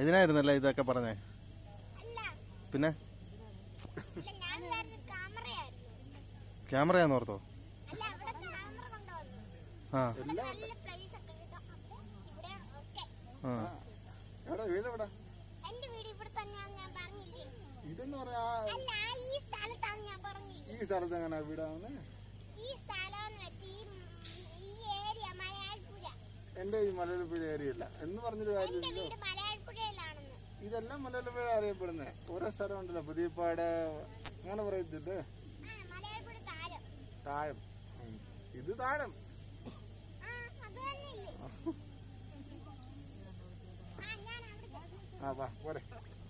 ഇതിനായിരുന്നല്ലേ ഇതൊക്കെ പറഞ്ഞേ അല്ല പിന്നെ അല്ല ഞാൻ വിചാരിച്ച ക്യാമറയായിരുന്നു ക്യാമറയാന്ന് ഓർത്തോ അല്ല ഇവിടെ ക്യാമറ കൊണ്ടുവന്നു ആ ഇവിടെ നല്ല പ്ലേസ് ഒക്കെ കിട്ടും അപ്പൊ ഇവിടെ ഓക്കെ ആ എവിടെ വീട് എവിടെ എന്റെ വീട് ഇവിടെ തന്നെയാന്ന് ഞാൻ പറഞ്ഞില്ലേ ഇതെന്ന് പറയാ അല്ല ഈ സ്ഥലത്താണ് ഞാൻ പറഞ്ഞില്ലേ ഈ സ്ഥലത്ത് എങ്ങനെ വീടാവുന്നത് ഈ സ്ഥലം എന്ന് വെച്ച് ഈ ഉം, ഈ ഏരിയ മലയാളപ്പുഴ എന്റെ ഈ മലയാളപ്പുഴ ഏരിയല്ല എന്ന് പറഞ്ഞൊരു എന്റെ കാര്യമില്ലല്ലോ വീട് മലയാളപ്പുഴയിലാണെന്ന് ഇതെല്ലാം മലയാളപ്പുഴ അറിയപ്പെടുന്നത് ഓരോ സ്ഥലം ഉണ്ടല്ലോ പുതിയപ്പാട് അങ്ങനെ പറയത്തില്ലേ ആ മലയാളപ്പുഴ താരം താഴം ഉം. ഇത് താഴം ആ അത് തന്നെയല്ലേ ആ ഞാൻ അവിടെ ആ വാ പോരെ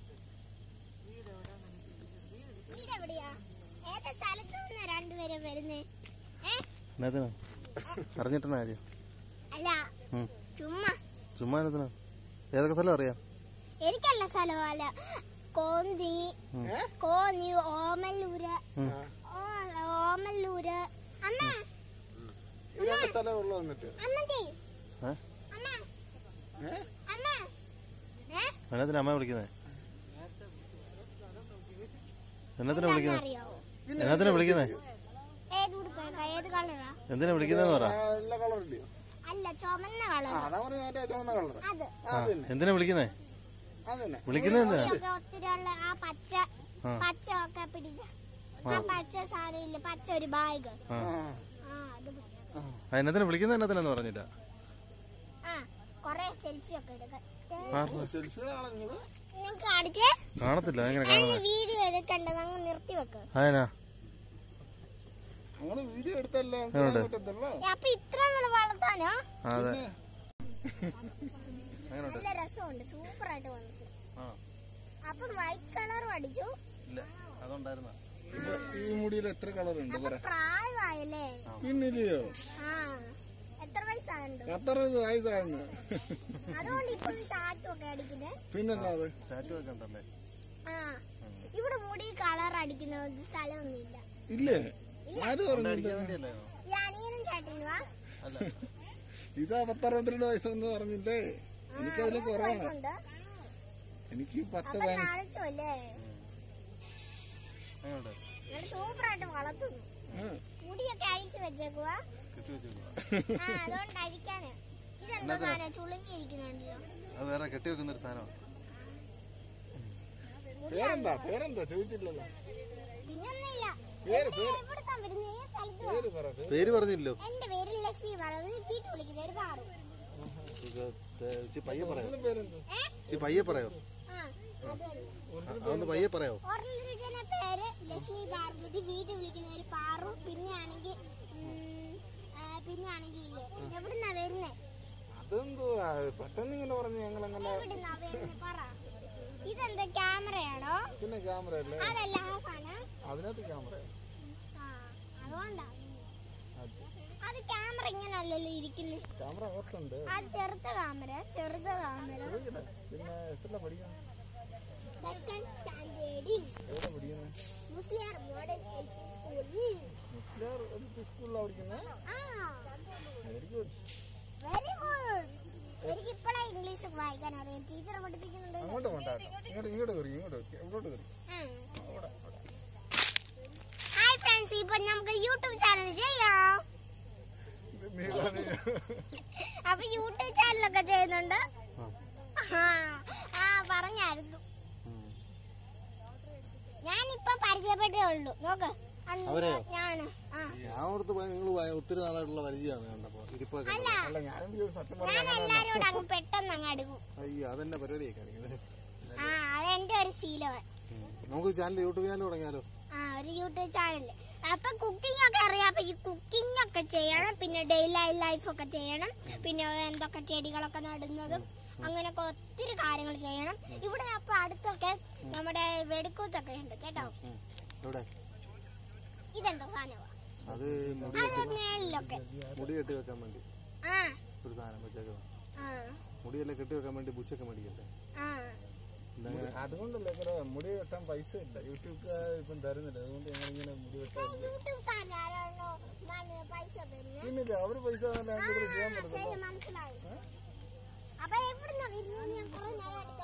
വീട് എവിടെയാ ഏത് സ്ഥലത്തു നിന്നാ രണ്ടുപേരും വരുന്നേ ഏ എന്നതിനാ അറിഞ്ഞിട്ടെന്ന കാര്യം അല്ല ഉം. ചുമ്മാ ചുമ്മാ എന്നതിനാ ഏതൊക്കെ സ്ഥലം അറിയാം എനിക്കല്ല സ്ഥലമല്ല കോന്തി കോന്നി ഓമല്ലൂര് ഉം. ഓ- ഓമല്ലൂര് അമ്മ ഈ രണ്ട് സ്ഥലം ഉള്ളു വന്നിട്ട് അമ്മതി ഏ അമ്മ ഏ? അമ്മ ഏ എന്നതിനാ അമ്മ വിളിക്കുന്നേ എന്നതിനാ വിളിക്കുന്നേ അറിയാവോ എന്നതിനാ വിളിക്കുന്നേ ഏത് ഉടുപ്പൊക്കെ ഏത് കളറാ എന്തിനാ വിളിക്കുന്നതെന്ന് പറ ആ, എല്ലാ കളറില്ലയോ അല്ല ചുമന്ന ആ കളർ അതാ പറഞ്ഞ മറ്റേ ചുവന്ന കളർ അത് ആ എന്തിനാ വിളിക്കുന്നേ അതന്നെ വിളിക്കുന്നത് എന്തിനാ ഒക്കെ ഒത്തിരി ഉള്ള ആ പച്ച ആ. പച്ച ഒക്കെ പിടിച്ച ആ പച്ച സാധനം ഇല്ല പച്ച ഒരു ബാഗ് ആ ആ ആ അത് പിടി. ആ എന്നതിനാ വിളിക്കുന്നത് എന്നതിനാന്ന് പറഞ്ഞില്ല ആ കൊറേ സെൽഫി ഒക്കെ എടുക്കാൻ ആ സെൽഫിയുടെ ആളെ നിങ്ങള് നിങ്ങൾക്ക് കാണിച്ചേ കാണത്തില്ല എങ്ങനെ എന്റെ കാണുന്നത് വീഡിയോ എടുക്കണ്ടത് അങ്ങ് നിർത്തി വെക്ക് അതെനാ ഞങ്ങള് വീഡിയോ എടുത്തല്ലേ എവിടെ? പറ്റത്തുള്ളൂ അപ്പൊ ഇത്ര കൂടെ വളർത്താനോ ആ, അതെ അങ്ങനെയുണ്ട് നല്ല രസമുണ്ട് സൂപ്പർ ആയിട്ട് വന്നിട്ട് ആ അപ്പം വൈറ്റ് കളർ അടിച്ചു ഇല്ല അതുണ്ടായിരുന്ന ഇത് ഈ മുടിയിൽ എത്ര കളർ ഉണ്ട് അപ്പൊ പ്രായമായല്ലേ പിന്നില്ലയോ ആ എത്ര വയസ്സായുണ്ട് പത്തറുപത് വയസ്സാകുന്നു അതുകൊണ്ട് ഇപ്പോഴും ടാറ്റു ഒക്കെ അടിക്കുന്നത് പിന്നല്ലാതെ ടാറ്റു ഒക്കെ ഉണ്ടല്ലേ ആ ഇവിടെ മുടി കളർ അടിക്കുന്ന ഒരു സ്ഥലമൊന്നുമില്ല ഇല്ലേ ആര് പറഞ്ഞില്ല അടിക്കാൻ വേണ്ടിയല്ലേ ഈ അനിയനും ചേട്ടനും വാ അല്ല ഇതാ പത്തറുപത്തിരണ്ട് വയസ്സെന്ന് പറഞ്ഞില്ലേ എനിക്കതിൽ കുറവാണ് വയസ്സുണ്ട് എനിക്ക് പത്ത് അപ്പൊ പതിനഞ്ച് നനച്ചു അല്ലേ അങ്ങനെയുണ്ട് നല്ല സൂപ്പർ ആയിട്ട് വളർത്തുന്നു ആ. മുടിയൊക്കെ അഴിച്ചു വെച്ചേക്കുവാ കെട്ടി വെച്ചേക്കുവാ ആ അതുകൊണ്ട് അഴിക്കാന് ഇതെന്തോ സാധനം ചുളുങ്ങിയിരിക്കുന്നുണ്ടല്ലോ അത് വേറെ കെട്ടി വെക്കുന്ന ഒരു സാധനം പേരെന്താ പേരെന്താ ചോദിച്ചില്ലല്ലോ പിന്നൊന്നുമില്ല പേര് പേര് എവിടുത്താ വരുന്നത് ഈ സ്ഥലത്ത് വാ. പേര് പറ പേര്. പേര് പറഞ്ഞില്ലോ എന്റെ പേര് ലക്ഷ്മി പറയുന്നത് വീട്ടിൽ വിളിക്കുന്ന ഒരു പാറു ഇത് ത- ഇച്ചിരി പയ്യെ പറയാം നിങ്ങളുടെ പേരെന്താ ഏ ഇച്ചിരി പയ്യെ പറയോ ആ അത് തന്നെ. ആ, അതൊന്ന് പയ്യെ പറയാവോ ഒറിജിനൽ പേര് ലക്ഷ്മി പാർവതി വീട്ടിൽ വിളിക്കുന്ന ഒരു പാറു പിന്നെ ആണെങ്കിൽ പിന്നെ ആണെങ്കിൽ ഇല്ലേ എവിടുന്നാ വരുന്നേ അതെന്തോ ആ, പെട്ടെന്ന് ഇങ്ങനെ പറഞ്ഞു ഞങ്ങൾ അങ്ങനെ എവിടുന്നാ വരുന്നേ പറ ഇതെന്താ ക്യാമറയാണോ പിന്നെ ക്യാമറ അല്ലേ അതല്ല ആ സാധനം അതിനകത്ത് ക്യാമറ ആ അതുകൊണ്ടാ അത് ക്യാമറ ഇങ്ങനല്ലല്ലോ ഇരിക്കുന്നത് ക്യാമറ അകത്തുണ്ട് അത് ചെറുത്ത ക്യാമറ ചെറുത ക്യാമറ ചോദിക്കട്ടെ പിന്നെ എത്ര പഠിക്കണം സെക്കൻഡ് സ്റ്റാൻഡേർഡിൽ എവിടെ പഠിക്കുന്നത് മുസ്ലിയാർ മോഡൽ എൽ പി സ്കൂളിൽ മുസ്ലിയാർ സ്കൂളിലാണ് പഠിക്കുന്നത് ആ വെരി ഗുഡ് വെരി ഗുഡ് എനിക്ക് ഇപ്പോഴാ ഇംഗ്ലീഷ് വായിക്കാൻ അറിയാം ടീച്ചർ പഠിപ്പിക്കുന്നുണ്ട് അങ്ങോട്ട് വേണ്ട കേട്ടോ ഇങ്ങോട്ട് ഇങ്ങോട്ട് കയറി ഇങ്ങോട്ട് കയറി ഇങ്ങോട്ട് കയറി ഹായ് ഫ്രണ്ട്സ് ഇപ്പൊ നമുക്ക് യൂട്യൂബ് ചാനൽ ചെയ്യാം നീ പറഞ്ഞു അപ്പൊ യൂട്യൂബ് ചാനലൊക്കെ ചെയ്യുന്നുണ്ട് ആ. ആ ആ പറഞ്ഞായിരുന്നു ഉം. ഞാനിപ്പൊ പരിചയപ്പെട്ടേ ഉള്ളൂ നോക്ക് അന്ന് അവരെയോ? ഞാന് ആ ഞാൻ ഓർത്ത് നിങ്ങൾ ഒത്തിരി നാളായിട്ടുള്ള പരിചയമാണ് കണ്ടപ്പോ ഇരിപ്പൊക്കെ അല്ല അല്ല ഞാനും വിചാരിച്ചു സത്യം പറഞ്ഞു ഞാൻ എല്ലാരോടും അങ്ങ് പെട്ടെന്ന് അങ്ങ് അടുക്കും അയ്യോ അതെന്നെ പരിപാടിയായി കാണിക്കുന്നത് ആ അതെന്റെ ഒരു ശീലമാണ് ഉം. നമുക്ക് ചാനൽ യൂട്യൂബ് ചാനൽ തുടങ്ങിയാലോ ആ ഒരു യൂട്യൂബ് ചാനല് അപ്പൊ കുക്കിംഗ് ഒക്കെ അറിയാം അപ്പൊ ഈ കുക്കിംഗ് ഒക്കെ ചെയ്യണം പിന്നെ ഡെയിലി ലൈഫ് ഒക്കെ ചെയ്യണം പിന്നെ എന്തൊക്കെ ചെടികളൊക്കെ നടുന്നതും അങ്ങനെയൊക്കെ ഒത്തിരി കാര്യങ്ങൾ ചെയ്യണം ഇവിടെ അപ്പൊ അടുത്തൊക്കെ നമ്മുടെ വെടിക്കൂത്തൊക്കെ ഉണ്ട് കേട്ടോ ഉം. എവിടെ ഇതെന്തോ സാധനമാ അത് മുടി അത് മേളിലൊക്കെ മുടി കെട്ടി വെക്കാൻ വേണ്ടി ആ ഒരു സാധനം വെച്ചേക്കുന്നത് ആ മുടിയെല്ലാം കെട്ടി വെക്കാൻ വേണ്ടി ബുഷൊക്കെ മേടിക്കണ്ടേ ആ ഇതങ്ങനെ അതുകൊണ്ടല്ലേ ഇങ്ങനെ മുടി വെട്ടാൻ പൈസ ഇല്ല യൂട്യൂബ് ഇപ്പം തരുന്നില്ല അതുകൊണ്ട് ഞങ്ങൾ ഇങ്ങനെ മുടി വെട്ടാൻ യൂട്യൂബ് ചാനലാണോ പൈസ തരുന്നത് പിന്നില്ല അവര് പൈസ തന്നെ ഞങ്ങൾക്ക് ചെയ്യാൻ പറ്റത്തില്ല ശരി മനസ്സിലായി അപ്പൊ എവിടുന്ന വരുന്നത് ഞാൻ കുറെ നേരമായിട്ട് ചോദിക്കുന്നുണ്ട്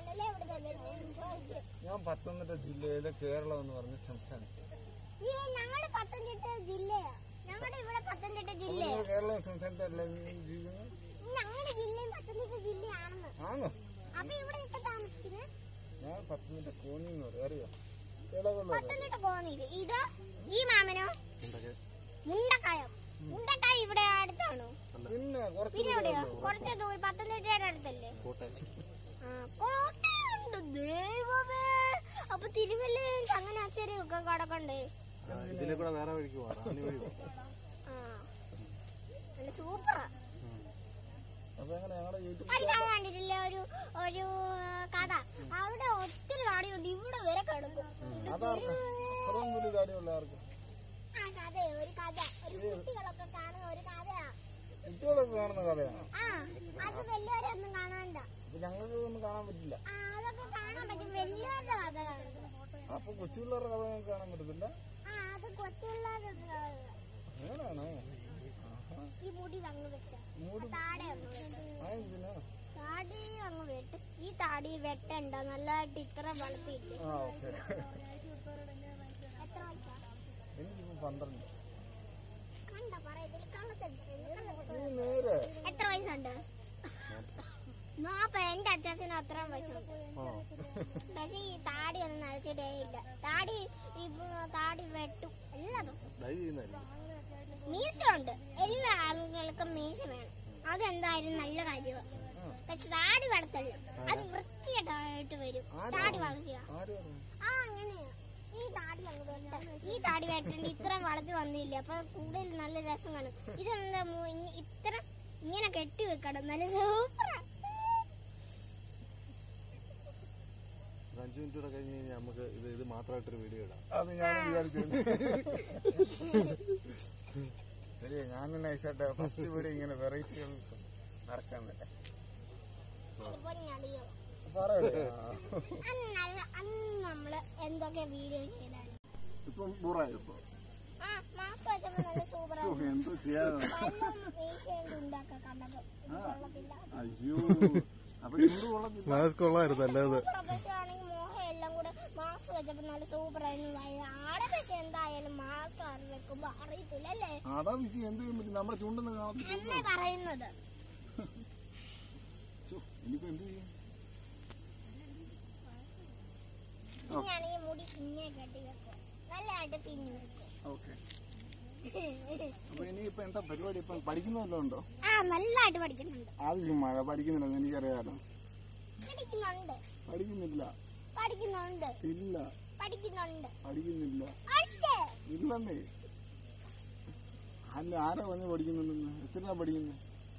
കണ്ടിട്ടല്ലേ ഇവിടെ തന്നെ ചോദിക്കും ഞാൻ പത്തനംതിട്ട ജില്ലയിലെ കേരളം എന്ന് പറഞ്ഞ സംസ്ഥാനം ഈ ഞങ്ങള് പത്തനംതിട്ട ജില്ലയാ ഞങ്ങളുടെ ഇവിടെ പത്തനംതിട്ട ജില്ലയാ നിങ്ങൾ കേരളം സംസ്ഥാനത്തല്ല ജീവിക്കുന്നത് ഞങ്ങളുടെ ജില്ലയും പത്തനംതിട്ട ജില്ലയാണെന്ന് ആണോ അപ്പൊ ഇവിടെ ഇപ്പൊ താമസിക്കുന്നത് ഞാൻ പത്തനംതിട്ട കോന്നി എന്ന് പറയും അറിയോ ഇളവുള്ള പത്തനംതിട്ട കോന്നിയില് ഇത് ഈ മാമനോ എന്തൊക്കെ മുണ്ടക്കായം മുണ്ടക്കായ ഇവിടെ അടുത്താണോ പിന്നെ കുറച്ച് പിന്നെ എവിടെയാ കുറച്ച് ദൂരം പത്തനംതിട്ടയുടെ അടുത്തല്ലേ കോട്ടയം ആ, കോട്ടയുണ്ട് ദൈവമേ അപ്പൊ തിരുവല്ലയും ചങ്ങനാശ്ശേരിയും ഒക്കെ കടക്കണ്ടേ ആ, ഇതിലെ കൂടെ വേറെ വഴിക്ക് പോവാം റാന്നി വഴി പോവാം ആ നല്ല സൂപ്പറാ അപ്പൊ എങ്ങനെ ഞങ്ങളുടെ യൂട്യൂബ് അല്ല അത് കണ്ടിട്ടില്ലേ ഒരു ഒരു കഥ അവിടെ ഒത്തിരി കാടിയുണ്ട് ഇവിടെ വരെ കിടക്കും അതാർക്കും അത്രയും വലിയ താടിയുള്ള ആർക്കും ആ കഥ ഒരു കഥ ഒരു കുട്ടികളൊക്കെ കാണുന്ന ഒരു കഥയാ കുട്ടികളൊക്കെ കാണുന്ന കഥയാണ് ആ അത് വലിയവരൊന്നും കാണണ്ട അപ്പൊ ഞങ്ങൾക്ക് ഇതൊന്നും കാണാൻ പറ്റില്ല ആ അതൊക്കെ കാണാൻ പറ്റും വലിയവരുടെ കഥയാണ് അപ്പൊ കൊച്ചു പിള്ളേരുടെ കഥ ഞങ്ങൾക്ക് കാണാൻ പറ്റത്തില്ല ആ അത് കൊച്ചുപിള്ളേരുടെ കഥ. അങ്ങനെയാണോ ഈ മുടി അങ്ങ് വെച്ച മൂട് താടെ അങ്ങ് വെട്ട ആ എന്തിനാ താടി അങ്ങ് വെട്ട് ഈ താടി വെട്ടണ്ട നല്ലതായിട്ട് ഇത്ര വളർത്തിയില്ലേ ആ ഓക്കെ എത്ര വയസ്സാ എനിക്കിപ്പോ പന്ത്രണ്ട് കണ്ട പറയത്തില്ല കള്ളത്തല്ല നീ നേരെ എത്ര വയസ്സുണ്ട് നാപ്പ എന്റെ അച്ചാച്ചന് അത്ര വയസ്സുണ്ട് ആ പക്ഷെ ഈ താടി ഒന്നും നരച്ചിട്ടേ ഇല്ല താടി ഇപ്പൊ താടി വെട്ടും എല്ലാ ദിവസവും ഡൈ ചെയ്യുന്നതായിരിക്കും മീശ ഉണ്ട് എല്ലാ ആളുകൾക്കും മീശ വേണം അതെന്തായാലും നല്ല കാര്യമാണ് പക്ഷെ താടി വളർത്തല്ല അത് വൃത്തിയായിട്ട് വരും താടി വളർത്തുക ആര് പറഞ്ഞു ആ അങ്ങനെയാ ഈ താടി അങ്ങ് വെട്ട ഈ താടി വെട്ടേണ്ട ഇത്ര വളർത്തി വന്നില്ല അപ്പൊ കൂടുതൽ നല്ല രസം കാണും ഇതെന്താ മു- ഇങ്ങ- ഇത്ര ഇങ്ങനെ കെട്ടി വെക്കണം നല്ല സൂപ്പറാ ഒരു അഞ്ച് മിനിറ്റ് കൂടെ കഴിഞ്ഞ് കഴിഞ്ഞാൽ നമുക്ക് ഇത് ഇത് മാത്രമായിട്ടൊരു വീഡിയോ ഇടാം അത് ഞാൻ വിചാരിച്ചു ശരി ഞാൻ നൈസായിട്ട് ഫസ്റ്റ് വീഡിയോ ഇങ്ങനെ വെറൈറ്റികൾ നടക്കാന്നല്ലേ അതിപ്പോ ഞടിയോ പറയട്ടെ അന്ന് നല്ല അന്ന് നമ്മള് എന്തൊക്കെ വീഡിയോ ചെയ്താലും ഇപ്പം ബുറായി ഇപ്പൊ ആ മാസ്ക് വെച്ചപ്പോ നല്ല സൂപ്പറാ എന്തോ ചെയ്യാനാണ് പല്ലും മീശയും തുണ്ടൊക്കെ കണ്ടപ്പോ ഇത് കൊള്ളത്തില്ല അയ്യോ അപ്പൊ ചൂട് കൊള്ളത്തില്ല മാസ്ക് കൊള്ളായിരുന്നു അല്ലാതെ പ്രൊഫഷൻ ആണെങ്കിൽ മോഹം എല്ലാം കൂടെ മാസ്ക് വെച്ചപ്പോ നല്ല സൂപ്പറായിരുന്നു ആടെ പക്ഷെ എന്തായാലും മാസ്ക് അത് വെക്കുമ്പോ അറിയത്തില്ല അല്ലേ അതാ വിഷയം എന്ത് ചെയ്യാൻ പറ്റും നമ്മുടെ ചൂണ്ടൊന്നും കാണത്തില്ല അമ്മ പറയുന്നത് ശ്ശോ, ഇനിയിപ്പോ എന്ത് ചെയ്യും പിന്നെയാണെങ്കിൽ മുടി പിന്നെ കെട്ടി വെക്കും നല്ലതായിട്ട് പിന്നെ വെക്കും ഓക്കെ അപ്പൊ ഇനിയിപ്പോ എന്താ പരിപാടി ഇപ്പൊ പഠിക്കുന്നവല്ലോ ഉണ്ടോ ആ നല്ലതായിട്ട് പഠിക്കുന്നുണ്ട് അത് ചുമ്മാ പഠിക്കുന്നില്ലെന്ന് എനിക്കറിയാലോ പഠിക്കുന്നുണ്ട് പഠിക്കുന്നില്ല പഠിക്കുന്നുണ്ട് ഇല്ല പഠിക്കുന്നുണ്ട് പഠിക്കുന്നില്ല ഉണ്ട്. ഇല്ലെന്നേ അല്ല ആരാ വന്ന് പഠിക്കുന്നുണ്ടെന്ന് എത്ര പഠിക്കുന്നത്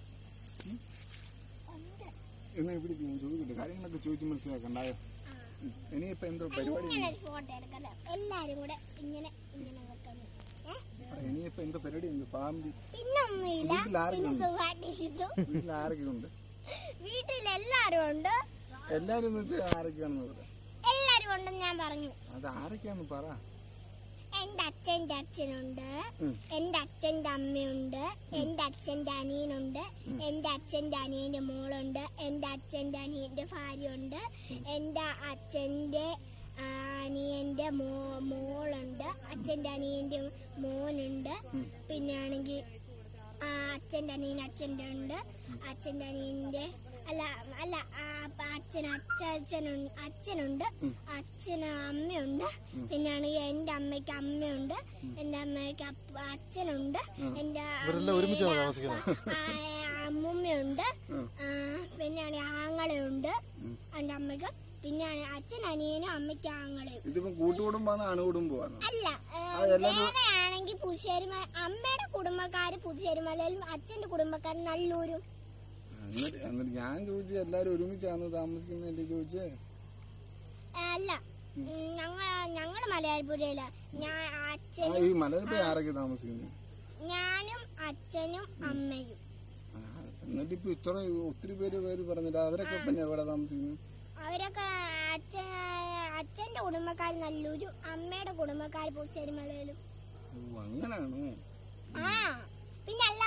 ഉണ്ട്. എന്നാ ഇവിടെ ഞാൻ ചോദിക്കട്ടെ കാര്യങ്ങളൊക്കെ ചോദിച്ച് മനസ്സിലാക്കണ്ടായോ ഉം. ഇനിയിപ്പോ എന്തോ പരിപാടി ഇങ്ങനെ ഒരു ഫോട്ടോ എടുക്കല്ലോ എല്ലാരും കൂടെ ഇങ്ങനെ ഇങ്ങനെ വെക്കുന്നു ഏ? ഇനിയിപ്പോ എന്തോ പരിപാടി ഉണ്ട് ഫാമിലി പിന്നൊന്നുമില്ല വീട്ടിലാരൊക്കെ പിന്നെ ഉണ്ട്? സുഖമായിട്ടിരിക്കുന്നു വീട്ടിൽ ആരൊക്കെ ഉണ്ട് വീട്ടിൽ എല്ലാരും ഉണ്ട് എല്ലാരും എന്ന് വെച്ചാൽ ആരൊക്കെയാണെന്ന് പറ എല്ലാരും ഉണ്ടെന്ന് ഞാൻ പറഞ്ഞു അത് ആരൊക്കെയാന്ന് പറ എന്റെ അച്ഛന്റെ അച്ഛനുണ്ട് ഉം. എന്റെ അച്ഛന്റെ അമ്മയുണ്ട് എന്റെ അച്ഛന്റെ അനിയനുണ്ട് എന്റെ അച്ഛന്റെ അനിയന്റെ മോളുണ്ട് എന്റെ അച്ഛന്റെ അനിയന്റെ ഭാര്യയുണ്ട് എന്റെ അച്ഛന്റെ ആ, അനിയന്റെ മോ മോളുണ്ട് അച്ഛന്റെ അനിയന്റെ മോനുണ്ട് പിന്നെ ആണെങ്കിൽ അച്ഛന്റെ അനിയൻ അച്ഛന്റെ ഉണ്ട് അച്ഛന്റെ അനിയന്റെ അല്ല അല്ല ആ, അപ്പ അച്ഛൻ അച്ഛനുണ്ട് അച്ഛനുണ്ട് അച്ഛന് അമ്മയുണ്ട് പിന്നെയാണെങ്കിൽ എൻ്റെ അമ്മയ്ക്ക് അമ്മയുണ്ട് എൻ്റെ അമ്മയ്ക്ക് അപ്പ- അച്ഛനുണ്ട് എൻ്റെ ഇവരെല്ലാം ഒരുമിച്ചാണോ അമ്മയുടെ താമസിക്കുന്നത്? ആ, അമ്മുമ്മയുണ്ട് ആ, പിന്നെയാണെങ്കിൽ ആങ്ങളയുണ്ട് എൻ്റെ അമ്മയ്ക്ക് പിന്നെയാണ് അച്ഛൻ അനിയനും അമ്മയ്ക്ക് ആങ്ങളയും ഇതിപ്പോ കൂട്ടുകുടുംബാണ് അണുകുടുംബമാണ് അല്ല വേറെ ആണെങ്കിൽ പുതുശ്ശേരിമല അമ്മയുടെ കുടുംബക്കാര് പുതുശ്ശേരിമലയിലും അച്ഛന്റെ കുടുംബക്കാര് നല്ലൂരും എന്നിട്ട് എന്നിട്ട് ഞാൻ ചോദിച്ചു എല്ലാരും ഒരുമിച്ചാണ് താമസിക്കുന്നതല്ലേ ചോദിച്ചേ അല്ല ഉം, ഞങ്ങ ഞങ്ങള് മലയാളപുരയില ഞാൻ ആ അച്ഛനും ഈ മലയാളത്തിൽ ആരൊക്കെ താമസിക്കുന്നു ഞാനും അച്ഛനും അമ്മയും ആ, എന്നിട്ട് ഇപ്പൊ ഇത്ര ഒത്തിരി പേര് പേര് പറഞ്ഞില്ല അവരൊക്കെ പിന്നെ എവിടെ താമസിക്കുന്നു അവരൊക്കെ അച്ഛൻ അച്ഛന്റെ കുടുംബക്കാർ നല്ലൂരും അമ്മയുടെ കുടുംബക്കാർ പുതുശ്ശേരിമലയിലും ഓ അങ്ങനാണോ ആ പിന്നെ അല്ല എന്തോ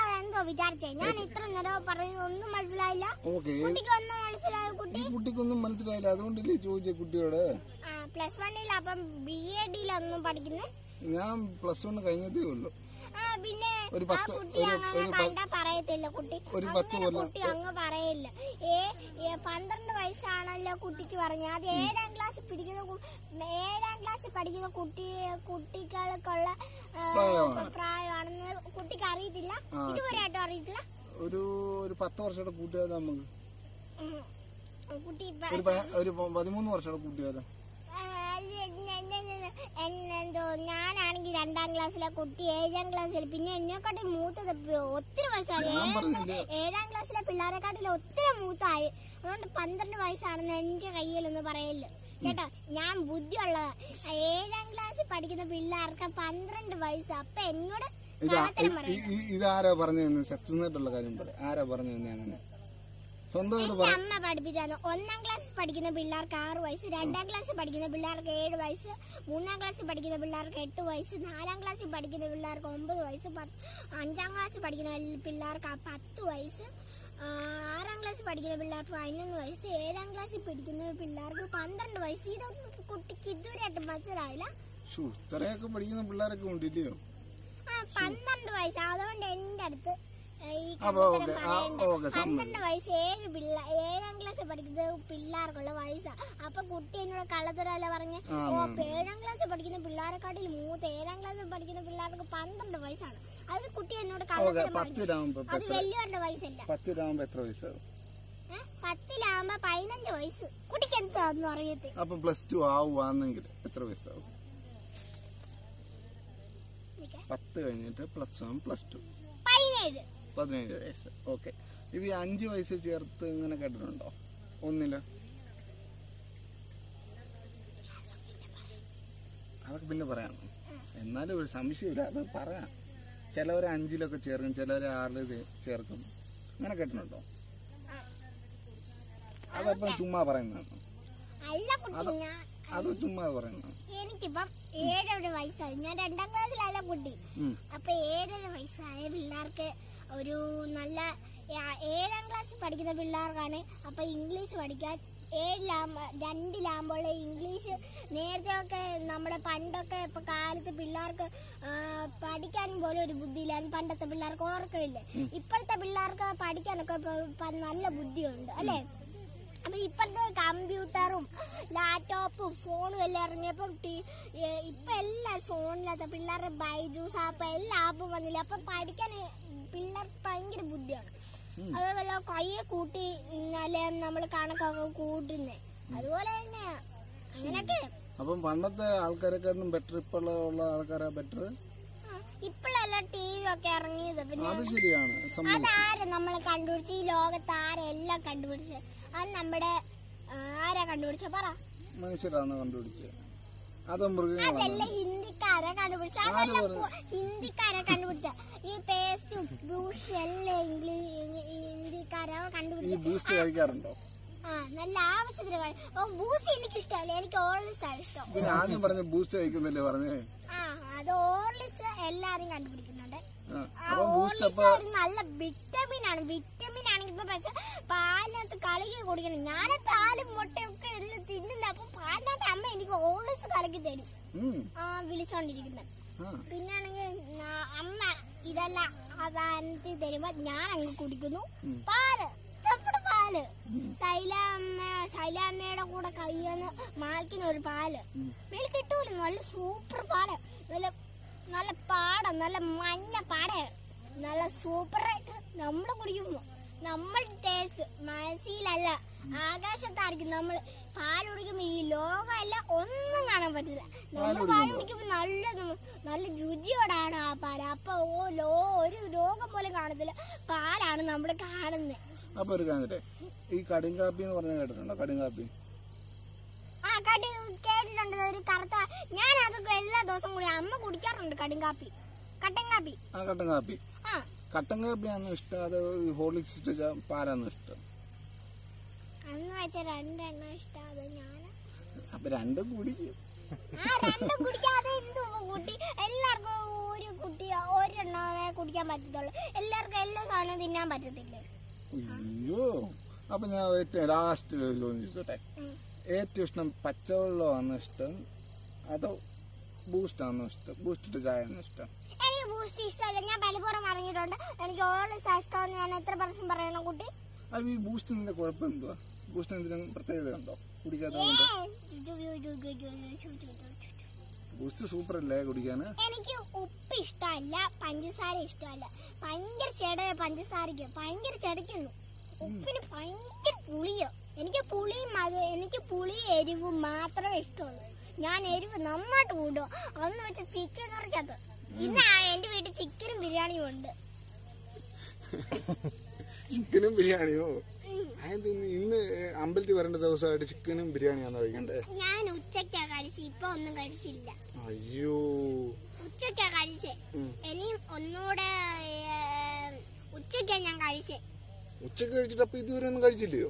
വിചാരിച്ചേ ഞാൻ ഇത്ര നേരം പറയുന്നത് ഒന്നും മനസ്സിലായില്ല ഓക്കെ കുട്ടിക്ക് ഒന്നും മനസ്സിലായ കുട്ടി ഈ കുട്ടിക്കൊന്നും മനസ്സിലായില്ല അതുകൊണ്ടല്ലേ ചോദിച്ച കുട്ടിയോട് പ്ലസ് വണ്ണിൽ അപ്പം ബി എ ഡിയിലൊന്നും പഠിക്കുന്നത് ഞാൻ പ്ലസ് വൺ കഴിഞ്ഞതേ ഉള്ളൂ ആ പിന്നെ ഒരു ആ പത്ത്- കുട്ടി ഒരു- അങ്ങനെ ഒരു പ- കണ്ടാ പറയത്തില്ല കുട്ടി ഒരു പത്ത് അങ്ങനെ കൊല്ലം- കുട്ടി അങ്ങ് പറയില്ല ഏ ഏ, പന്ത്രണ്ട് വയസ്സാണല്ലോ കുട്ടിക്ക് പറഞ്ഞത് അത് ഏഴാം ക്ലാസ് പഠിക്കുന്ന കു- ഏഴാം ക്ലാസ്സിൽ പഠിക്കുന്ന കുട്ടി കുട്ടികൾക്കുള്ള ആ, പ്രായമാണ്. പ്രായമാണെന്ന് കുട്ടിക്ക് അറിയത്തില്ല ആ, ഇതുവരെയായിട്ടും അറിയത്തില്ല ഒരു ഒരു പത്ത് വർഷത്തെ കൂട്ടുകാരാ നമുക്ക് ഉം. കുട്ടി ഇപ്പൊ ഒരു പ- ഒരു പ- പതിമൂന്ന് വർഷത്തെ കൂട്ടുകാരാ ആ, ഞ- ഞ- ഞ- ഞ- എൻ- എന്തോ ഞാനാണെങ്കിൽ രണ്ടാം ക്ലാസ്സിലെ കുട്ടി ഏഴാം ക്ലാസ്സിൽ പിന്നെ എന്നെക്കാട്ടി മൂത്തത് പ- ഒത്തിരി വയസ്സായി ഞാൻ ഏഴാം പറഞ്ഞില്ലേ? ക്ലാ- ഏഴാം ക്ലാസ്സിലെ പിള്ളേരെക്കാട്ടിൽ ഒത്തിരി മൂത്തായി അതുകൊണ്ട് പന്ത്രണ്ട് വയസ്സാണെന്ന് എന്റെ കയ്യിലൊന്നും പറയില്ല കേട്ടോ ഞാൻ ബുദ്ധിയുള്ളതാ ഏഴാം ക്ലാസ്സിൽ പഠിക്കുന്ന പിള്ളേർക്ക് പന്ത്രണ്ട് വയസ്സ് അപ്പൊ എന്നോട് ഇതാ കള്ളത്തരം ഇ- പറയും ഇ- ഇതാരാ പറഞ്ഞു തന്നെ സത്യമായിട്ടുള്ള കാര്യം പറ ആരാ പറഞ്ഞു തന്നെ അങ്ങനെ സ്വന്തമായിട്ട് എന്റെ പറ അമ്മ പഠിപ്പിച്ചാണ് ഒന്നാം ക്ലാസ് പഠിക്കുന്ന പിള്ളേർക്ക് ആറ് വയസ്സ് രണ്ടാം ക്ലാസ് പഠിക്കുന്ന പിള്ളേർക്ക് ഏഴ് വയസ്സ് മൂന്നാം ക്ലാസ് പഠിക്കുന്ന പിള്ളേർക്ക് എട്ട് വയസ്സ് നാലാം ക്ലാസ്സിൽ പഠിക്കുന്ന പിള്ളേർക്ക് ഒമ്പത് വയസ്സ് പത്ത് അഞ്ചാം ക്ലാസ് പഠിക്കുന്ന പിള്ളേർക്ക് ആ പത്ത് വയസ്സ് ആ, ആറാം ക്ലാസ് പഠിക്കുന്ന പിള്ളേർക്ക് പതിനൊന്ന് വയസ്സ് ഏഴാം ക്ലാസ്സിൽ പഠിക്കുന്ന പിള്ളേർക്ക് പന്ത്രണ്ട് വയസ്സ് ഇതൊന്നും കുട്ടിക്ക് ഇതുവരെയായിട്ട് മനസ്സിലായില്ല ഷൂ ഇത്രയൊക്കെ പഠിക്കുന്ന പിള്ളേരൊക്കെ ഉണ്ടില്ലയോ ആ പന്ത്രണ്ട് വയസ്സ് അതുകൊണ്ട് എന്റെ അടുത്ത് ഏ, ഈ അപ്പൊ കള്ളത്തരം ഓക്കെ ആ പറയണ്ട. ഓക്കെ സമ്മതി പന്ത്രണ്ട് വയസ്സ് ഏഴ് പിള്ള ഏഴാം ക്ലാസ് പഠിക്കുന്നത് പിള്ളേർക്കുള്ള വയസ്സാ അപ്പൊ കുട്ടി എന്നോട് കള്ളത്തരല്ല പറഞ്ഞ് ആ, ഓ ആ. അപ്പൊ ഏഴാം ക്ലാസ് പഠിക്കുന്ന പിള്ളേരെക്കാട്ടിൽ മൂത്ത് ഏഴാം ക്ലാസ് പഠിക്കുന്ന പിള്ളേർക്ക് പന്ത്രണ്ട് വയസ്സാണ് അത് കുട്ടി എന്നോട് ഓക്കെ കള്ളത്തരം പറഞ്ഞു പത്തിലാവുമ്പോ ഇപ്പൊ അത് എത്ര വലിയവരുടെ വയസ്സല്ല പത്തിലാവുമ്പോ എത്ര വയസ്സാവും ഏ? പത്തിലാവുമ്പോ പതിനഞ്ച് വയസ്സ് കുട്ടിക്ക് എന്താന്ന് അറിയത്തില്ല അപ്പം പ്ലസ് ടു ആവുകയാണെങ്കിൽ എത്ര വയസ്സാവും നിക്ക്. പത്ത് കഴിഞ്ഞിട്ട് പ്ലസ് വൺ പ്ലസ് ടു പതിനേഴ് പതിനേഴ് വയസ്സ് ഓക്കെ ഇത് ഈ അഞ്ച് വയസ്സ് ചേർത്ത് ഇങ്ങനെ കേട്ടിട്ടുണ്ടോ ഒന്നില്ല അതൊക്കെ പിന്നെ പറയാം എന്നാലും ഒരു സംശയമില്ല അത് പറയാം ചിലവർ അഞ്ചിലൊക്കെ ചേർക്കും ചിലവർ ആറിൽ ചേർക്കും അങ്ങനെ കേട്ടിട്ടുണ്ടോ അതപ്പം ചുമ്മാ പറയുന്നതാണ് അല്ല കുട്ടി ഞാൻ അത് ചുമ്മാ പറയുന്നതാണ് എനിക്കിപ്പം ഏഴര വയസ്സായി ഞാൻ രണ്ടാം ക്ലാസ്സിലല്ല കുട്ടി ഉം. അപ്പൊ ഏഴര വയസ്സായ പിള്ളേർക്ക് ഒരു നല്ല ആ- ഏഴാം ക്ലാസ്സിൽ പഠിക്കുന്ന പിള്ളേർക്കാണ് അപ്പൊ ഇംഗ്ലീഷ് പഠിക്കാൻ ഏഴിലാകുമ്പോ രണ്ടിലാകുമ്പോൾ ഇംഗ്ലീഷ് നേരത്തെ ഒക്കെ നമ്മുടെ പണ്ടൊക്കെ ഇപ്പൊ കാലത്ത് പിള്ളേർക്ക് ആ, പഠിക്കാനും പോലും ഒരു ബുദ്ധിയില്ലായിരുന്നു പണ്ടത്തെ പിള്ളേർക്ക് ഓർക്കയില്ലേ ഇപ്പോഴത്തെ പിള്ളേർക്ക് പഠിക്കാനൊക്കെ ഇപ്പൊ- ഇപ്പൊ നല്ല ബുദ്ധിയുണ്ട് അല്ലേ അപ്പൊ ഇപ്പോഴത്തെ കമ്പ്യൂട്ടറും ലാപ്ടോപ്പും ഫോണും എല്ലാം ഇറങ്ങിയപ്പോ ടി- ഏ, ഇപ്പൊ എല്ലാം ഫോണിലത്തെ പിള്ളേരുടെ ബൈജൂസ് ആപ്പ് എല്ലാ ആപ്പും വന്നില്ല അപ്പൊ പഠിക്കാൻ പിള്ളേർക്ക് ഭയങ്കര ബുദ്ധിയാണ് അതേപോലെ കയ്യെ കൂട്ടി അല്ലെ നമ്മൾ കണക്കൊക്കെ കൂട്ടുന്നേ അതുപോലെ തന്നെ അങ്ങനൊക്കെ അപ്പം പണ്ടത്തെ ആൾക്കാരെക്കാളും ബെറ്റർ ഇപ്പോഴുള്ള ഉള്ള ആൾക്കാരാ ബെറ്റർ ഇപ്പോഴല്ല ടി വി ഒക്കെ ഇറങ്ങിയത് പിന്നെ അത് ശരിയാണ് സമ്മതിച്ചു അതാരും നമ്മൾ കണ്ടുപിടിച്ച് ഈ ലോകത്ത് ആരെല്ലാം കണ്ടുപിടിച്ച് അത് നമ്മുടെ ആ, ആരാ കണ്ടുപിടിച്ച പറ മനുഷ്യരാണ് കണ്ടുപിടിച്ചത് അത് മൃഗങ്ങളാണ് അതല്ല ഹിന്ദിക്കാരെ കണ്ടുപിടിച്ച ആര് അതല്ല പറഞ്ഞു? പു- ഹിന്ദിക്കാരെ കണ്ടുപിടിച്ച ഈ പേസ്റ്റും ബൂസ്റ്റും എല്ലാം ഇംഗ്ലീഷ് ഹിന്ദിക്കാരെ ഈ കണ്ടുപിടിച്ച ബൂസ്റ്റ് കഴിക്കാറുണ്ടോ ആ നല്ല ആവശ്യത്തിന് കഴി- ഓ ബൂസ്റ്റ് എനിക്ക് ഇഷ്ടമല്ല എനിക്ക് ഓർലിസ് ആണ് ഇഷ്ടം പിന്നെ ആദ്യം പറഞ്ഞ ബൂസ്റ്റ് കഴിക്കുന്നില്ലേ പറഞ്ഞേ ആ അത് ഓർലിസ് എല്ലാരും കണ്ടുപിടിക്കുന്നുണ്ട് ആ, ആ അപ്പം ബൂസ്റ്റ് ഓർലിസ് അപ്പൊ ഒരു നല്ല വിറ്റമിൻ ആണ് വിറ്റമിൻ ആണെങ്കിൽ ഇപ്പൊ പക്ഷെ പാലിനകത്ത് കലക്കി കുടിക്കണം ഞാൻ പാലും മുട്ടയൊക്കെ എല്ലാം തിന്നുന്ന അപ്പൊ പാലിനകത്ത് അമ്മ എനിക്ക് ഓർലിസ് കലക്കി തരും ഉം, ആ വിളിച്ചോണ്ടിരിക്കുന്നത് ആ, പിന്നാണെങ്കിൽ നാ- അമ്മ ഇതെല്ലാം അതാനത്തിൽ തരുമ്പോ ഞാൻ അങ്ങ് കുടിക്കുന്നു ഉം. പാല് നമ്മുടെ പാല് ശൈലാമ്മ ശൈലാമ്മയുടെ കൂടെ കയ്യെന്ന് മായ്ക്കുന്ന ഒരു പാല് ഉം. മേൽ കിട്ടൂല നല്ല സൂപ്പർ പാല് നല്ല നല്ല പാട നല്ല മഞ്ഞ പാടയാണ് നല്ല സൂപ്പറായിട്ട് നമ്മൾ കുടിക്കുമ്പോ നമ്മൾ ടേസ്റ്റ് മനസ്സിലല്ല ആകാശത്തായിരിക്കും നമ്മൾ പാൽ കുടിക്കുമ്പോ ഈ ലോകമല്ല ഒന്നും കാണാൻ പറ്റില്ല നമ്മൾ പാൽ കുടിക്കുമ്പോ? കുടിക്കുമ്പോ നല്ല ന- നല്ല രുചിയോടാണ് ആ പാല് അപ്പൊ ഓ ലോ ഒരു രോഗം പോലും കാണത്തില്ല പാലാണ് നമ്മൾ കാണുന്നത് അപ്പൊ ഒരു കാര്യം ഈ കടുങ്കാപ്പി എന്ന് പറഞ്ഞ കേട്ടിട്ടുണ്ടോ കടുങ്കാപ്പി ആ കടി കേട്ടിട്ടുണ്ട് ഒരു കറുത്ത ഞാൻ അതൊക്കെ എല്ലാ ദിവസവും കൂടി അമ്മ കുടിക്കാറുണ്ട് കടുങ്കാപ്പി കട്ടൻ കാപ്പി ആ കട്ടൻ കാപ്പി ആ കട്ടൻ കാപ്പിയാണോ ഇഷ്ടം അതോ ഈ ഹോർലിക്സ് ഇഷ്ട പാലാണോ ഇഷ്ടം അന്ന് വെച്ച രണ്ടെണ്ണം ഇഷ്ടം അത് ഞാൻ അപ്പൊ രണ്ടും കുടിക്കും ആ രണ്ടും കുടിക്കാതെ എന്തു കുട്ടി എല്ലാവർക്കും ഒരു കുട്ടി ഒരെണ്ണമേ കുടിക്കാൻ പറ്റത്തുള്ളൂ എല്ലാവർക്കും എല്ലാ സാധനവും തിന്നാൻ പറ്റത്തില്ലേ അയ്യോ അപ്പൊ ഞാൻ ഏറ്റവും ലാസ്റ്റ് ചോദിച്ചോട്ടെ ഉം. ഏറ്റവും ഇഷ്ടം പച്ചവെള്ളമാണോ ഇഷ്ടം അതോ ബൂസ്റ്റാണോ ഇഷ്ടം ബൂസ്റ്റ് ചായയാണോ ഇഷ്ടം എനിക്ക് ബൂസ്റ്റ് ഇഷ്ടമല്ല ഞാൻ പലപ്പോഴും പറഞ്ഞിട്ടുണ്ട് എനിക്ക് ഓൾവേസ് ഇഷ്ടമെന്ന് ഞാൻ എത്ര പ്രാവശ്യം പറയണം കുട്ടി അത് ഈ ബൂസ്റ്റിന്റെ കുഴപ്പം എന്തുവാ ബൂസ്റ്റിന് എന്തെങ്കിലും പ്രത്യേകത ഉണ്ടോ കുടിക്കാത്ത ഏ, കൊണ്ട് ബൂസ്റ്റ് സൂപ്പർ അല്ലേ കുടിക്കാന് എനിക്ക് ഉപ്പ് ഇഷ്ടമല്ല പഞ്ചസാര ഇഷ്ടമല്ല ഭയങ്കര ചെട പഞ്ചസാരക്ക് ഭയങ്കര ചെടയ്ക്കുന്നു ഉപ്പിന് ഭയങ്കര പുളിയോ എനിക്ക് പുളിയും അത് എനിക്ക് പുളി എരിവ് മാത്രമേ ഇഷ്ടമുള്ളൂ ഞാൻ എരിവ് നന്നായിട്ട് കൂട്ടും അതെന്ന് വെച്ചാൽ ചിക്കൻ കറിക്കകത്ത് ഇന്ന് ആ എന്റെ വീട്ടിൽ ചിക്കനും ബിരിയാണിയും ഉണ്ട് ചിക്കനും ബിരിയാണിയോ ഉം. അതെന്ത് ഇന്ന് അമ്പലത്തിൽ വരേണ്ട ദിവസമായിട്ട് ചിക്കനും ബിരിയാണിയാണോ കഴിക്കണ്ടേ ഞാൻ ഉച്ചക്കാ കഴിച്ച് ഇപ്പൊ ഒന്നും കഴിച്ചില്ല അയ്യോ ഉച്ചക്കാ കഴിച്ചേ ഉം. ഇനിയും ഒന്നുകൂടെ ഉച്ചക്കാ ഞാൻ കഴിച്ചേ ഉച്ചക്ക് കഴിച്ചിട്ട് അപ്പൊ ഇതുവരെ ഒന്നും കഴിച്ചില്ലയോ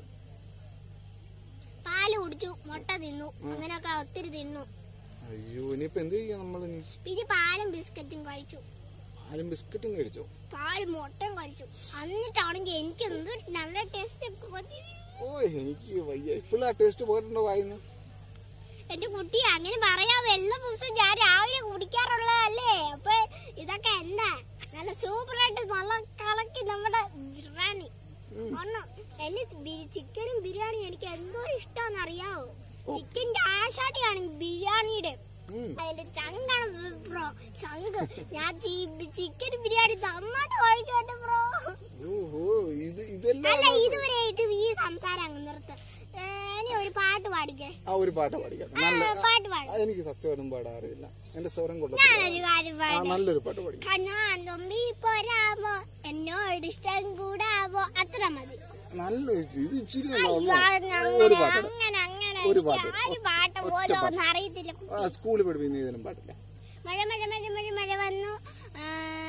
പാല് കുടിച്ചു മുട്ട തിന്നു അങ്ങനെയൊക്കെ ഒത്തിരി തിന്നു അയ്യോ ഇനിയിപ്പോ എന്ത് ചെയ്യാം നമ്മളിനി പിന്നെ പാലും ബിസ്ക്കറ്റും കഴിച്ചു പാലും ബിസ്ക്കറ്റും കഴിച്ചോ പാല് മുട്ടയും കഴിച്ചു എന്നിട്ടാണെങ്കിൽ എനിക്ക് എന്ത് നല്ല ടേസ്റ്റ് ഓ എനിക്ക് വയ്യ ഇപ്പോഴും ആ ടേസ്റ്റ് പോയിട്ടുണ്ടോ വായിന്ന് എന്റെ കുട്ടി അങ്ങനെ പറയാവോ എല്ലാ ദിവസവും ഞാൻ രാവിലെ കുടിക്കാറുള്ളതല്ലേ അപ്പൊ ഇതൊക്കെ എന്താ നല്ല സൂപ്പറായിട്ട് നല്ല കളക്കി നമ്മുടെ ബിരിയാണി ഒന്ന് എന്നെ ബി- ചിക്കനും ബിരിയാണി എനിക്ക് എന്തോരം ഇഷ്ടമാണെന്ന് അറിയാവോ ചിക്കന്റെ ആശാട്ടിയാണ് ബിരിയാണിയുടെ ഉം. അതിന്റെ ചങ്കാണ് ബ്രോ ചങ്ക് ഞാൻ ചിക്കൻ ബിരിയാണി നന്നായിട്ട് കഴിക്കട്ടെ ബ്രോ ഓഹോ ഇത് ഇതെല്ലാം അല്ല ഇതുവരെയായിട്ട് ഈ സംസാരം അങ്ങ് നിർത്ത് ഏ, ഇനി ഒരു പാട്ട് പാടിക്കേ ആ ഒരു പാട്ട് പാടിക്കാം ആ, നല്ല പാട്ട് പാടും ആ, എനിക്ക് സത്യമായിട്ടും പാടാൻ അറിയില്ല എന്റെ സ്വരം കൊള്ളത്തില്ല ഞാനൊരു കാര്യം ആ പാടാം നല്ലൊരു പാട്ട് പാടിക്കാം കണ്ണാൻ തുമ്പി പോരാമോ എന്നോട് ഇഷ്ടം കൂടാവോ അത്ര മതി നല്ലൊരു ഇത് ഇച്ചിരി അയ്യോ, ഉള്ളൂ. അങ്ങനെ ഒരു പാട്ട് അങ്ങനെ അങ്ങനെ ഒരു എനിക്ക് പാട്ട്. ആ ഒരു പാട്ട് ഒറ്റ പോലും പാട്ട്. ഒന്നും അറിയത്തില്ല ആ സ്കൂളിൽ പഠിപ്പിക്കുന്ന ഏതെങ്കിലും പാട്ടില്ല മഴ മഴ മഴ മഴ മഴ വന്നു ആ,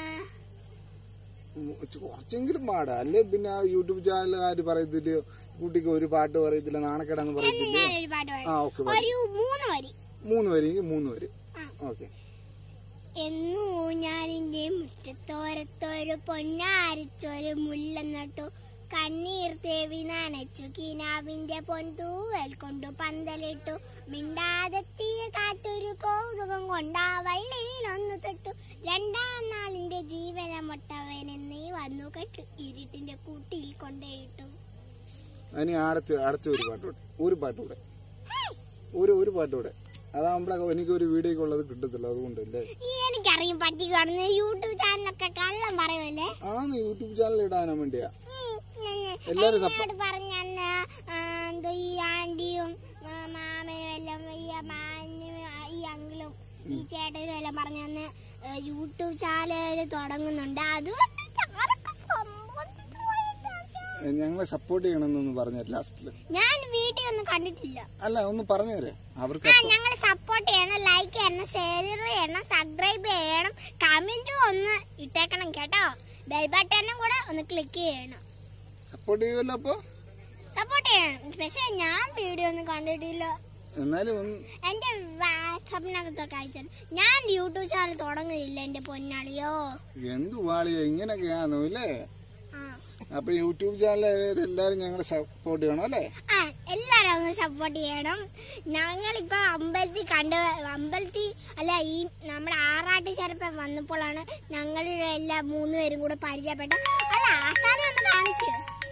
ഉം, ഇച്ചി കുറച്ചെങ്കിലും പാടാ അല്ലേ പിന്നെ ആ യൂട്യൂബ് ചാനലുകാർ പറയത്തില്ലയോ കുട്ടിക്ക് ഒരു പാട്ട് പറയത്തില്ല നാണക്കേടാന്ന് എന്ന് പറയത്തില്ല ഞാനൊരു പാട്ട് ആ പാടാം ഓക്കെ പാടി ഒരു മൂന്ന് വരി മൂന്ന് വരെയെങ്കിൽ മൂന്ന് വരെ ആ. ഓക്കെ എന്നൂ ഞാനിന്റെ മുറ്റത്തോരത്തൊരു പൊന്നാരിച്ചൊരു മുല്ല നട്ടു കണ്ണീർ തേവി നനച്ചു കിനാവിന്റെ പൊന്തൂവൽ കൊണ്ടു പന്തലിട്ടു മിണ്ടാതെത്തിയ കാറ്റൊരു കൗതുകം കൊണ്ടാ വള്ളിയിലൊന്നു തൊട്ടു രണ്ടാം നാളിന്റെ ജീവന മൊട്ടവനെന്നീ വന്നു കെട്ടു ഇരുട്ടിന്റെ കൂട്ടിൽ കൊണ്ടേയിട്ടു ഇനി അടച്ച് അടച്ച ഒരു പാട്ട് കൂടെ ഒരു പാട്ട് കൂടെ ഒരു ഒരു പാട്ട് കൂടെ അതാകുമ്പോഴേ എനിക്ക് ഒരു വീഡിയോ ഉള്ളത് കിട്ടത്തില്ല അതുകൊണ്ടല്ലേ ഈ എനിക്കറിയും പറ്റിക്കാണെന്ന് യൂട്യൂബ് ചാനലൊക്കെ കള്ളം പറയുമല്ലേ ആന്ന് യൂട്യൂബ് ചാനൽ ഇടാനാ വേണ്ടിയാ ഉം, ഞങ്ങ- എല്ലാരും സപ്പ- എന്നോട് പറഞ്ഞ എന്തോ ഈ ആന്റിയും ആ, മാമനും എല്ലാം ഈ മാനും ഈ അങ്കിളും ഈ ചേട്ടനും എല്ലാം പറഞ്ഞ യൂട്യൂബ് ചാനൽ തുടങ്ങുന്നുണ്ട് അതുകൊണ്ട് ഞാനൊക്കെ സമ്മതിച്ചു പോയതാ. ഞങ്ങളെ സപ്പോർട്ട് ചെയ്യണമെന്നൊന്ന് പറഞ്ഞേര് ലാസ്റ്റില് ഞാൻ വീട്ടിൽ ഒന്നും കണ്ടിട്ടില്ല അല്ല ഒന്ന് പറഞ്ഞേരെ അവർക്ക് ആ അപ്പൊ- ഞങ്ങൾ സപ്പോർട്ട് ചെയ്യണം ലൈക്ക് ചെയ്യണം ഷെയർ ചെയ്യണം സബ്സ്ക്രൈബ് ചെയ്യണം കമന്റും ഒന്ന് ഇട്ടേക്കണം കേട്ടോ ബെൽ ബട്ടണും കൂടെ ഒന്ന് ക്ലിക്ക് ചെയ്യണം സപ്പോർട്ട് ചെയ്യുമല്ലോ അപ്പൊ സപ്പോർട്ട് ചെയ്യണം പക്ഷെ ഞാൻ വീഡിയോ ഒന്നും കണ്ടിട്ടില്ല എന്നാലും ഒന്ന് എന്റെ വാട്സപ്പിനകത്തൊക്കെ അയച്ചു ഞാൻ യൂട്യൂബ് ചാനൽ തുടങ്ങുന്നില്ല എന്റെ പൊന്നാളിയോ എന്ത് വാളിയോ ഇങ്ങനെയൊക്കെയാണോ അല്ലേ ആ അപ്പൊ യൂട്യൂബ് ചാനൽ എല്ലാരും ഞങ്ങളെ സപ്പോർട്ട് ചെയ്യണം അല്ലേ ആ എല്ലാരും ഒന്ന് സപ്പോർട്ട് ചെയ്യണം ഞങ്ങളിപ്പോ അമ്പലത്തിൽ കണ്ട് അമ്പലത്തിൽ അല്ല ഈ നമ്മുടെ ആറാട്ട് ചെറുപ്പം വന്നപ്പോഴാണ് ഞങ്ങൾ എല്ലാ മൂന്ന് പേരും കൂടെ പരിചയപ്പെട്ട അല്ല ആശാനെ ഒന്ന് കാണിച്ചു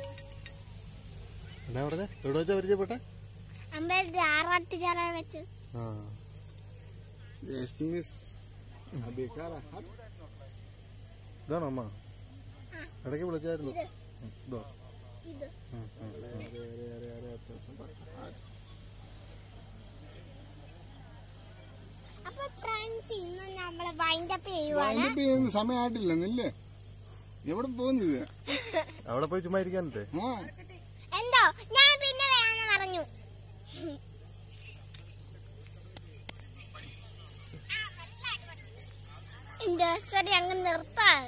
എന്നാ പറഞ്ഞേ എവിടെ വെച്ചാ പരിചയപ്പെട്ടെ അമ്പലത്തിൽ ആറാട്ട് ചെറ വെച്ച് ആ ജസ്റ്റ് മിസ് അബിക്കാല ഇതാണോ അമ്മ ഇടയ്ക്ക് വിളിച്ചായിരുന്നു ഇത് ഉം, ഇതോ ഇത് ഉം, ഉം, ഉം. അപ്പൊ ഫ്രണ്ട്സ് ഇന്ന് നമ്മള് വൈൻഡപ്പ് ചെയ്യുവാണ് വൈൻഡപ്പ് ചെയ്യുന്ന സമയമായിട്ടില്ല നില്ലേ എവിടെ പോകുന്നത് അവിടെ പോയി ചുമ്മാ ഇരിക്കാനല്ലേ ആ എന്തോ ഞാൻ പിന്നെ വരാന്ന് പറഞ്ഞു എന്റെ സ്റ്റഡി അങ്ങ് നിർത്താൻ